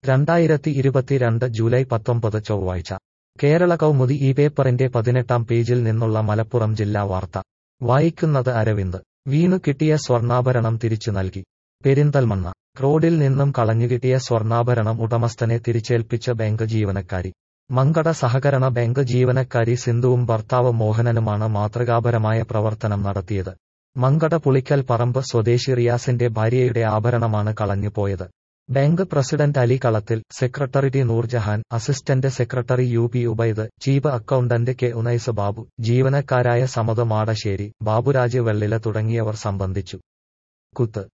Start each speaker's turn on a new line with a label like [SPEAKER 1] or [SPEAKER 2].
[SPEAKER 1] രണ്ടായിരത്തി ഇരുപത്തിരണ്ട് ജൂലൈ പത്തൊമ്പത് ചൊവ്വാഴ്ച കേരള കൗമുദി ഈ പേപ്പറിന്റെ പതിനെട്ടാം പേജിൽ നിന്നുള്ള മലപ്പുറം ജില്ലാ വാർത്ത വായിക്കുന്നത് അരവിന്ദ് വീണു കിട്ടിയ സ്വർണ്ണാഭരണം തിരിച്ചു നൽകി പെരിന്തൽമണ്ണ റോഡിൽ നിന്നും കളഞ്ഞുകിട്ടിയ സ്വർണ്ണാഭരണം ഉടമസ്ഥനെ തിരിച്ചേൽപ്പിച്ച ബാങ്ക് ജീവനക്കാരി മങ്കട സഹകരണ ബാങ്ക് ജീവനക്കാരി സിന്ധുവും ഭർത്താവ് മോഹനനുമാണ് മാതൃകാപരമായ പ്രവർത്തനം നടത്തിയത് മങ്കട പുളിക്കൽ പറമ്പ് സ്വദേശി റിയാസിന്റെ ഭാര്യയുടെ ആഭരണമാണ് കളഞ്ഞുപോയത് bank president Ali Kalathil secretary T Noorjahan assistant secretary U P Ubaid chief accountant K Unais Babu ജീവനക്കാരായ സമത് മാടശ്ശേരി ബാബുരാജ് വെള്ളില തുടങ്ങിയവർ സംബന്ധിച്ചു കുത്ത്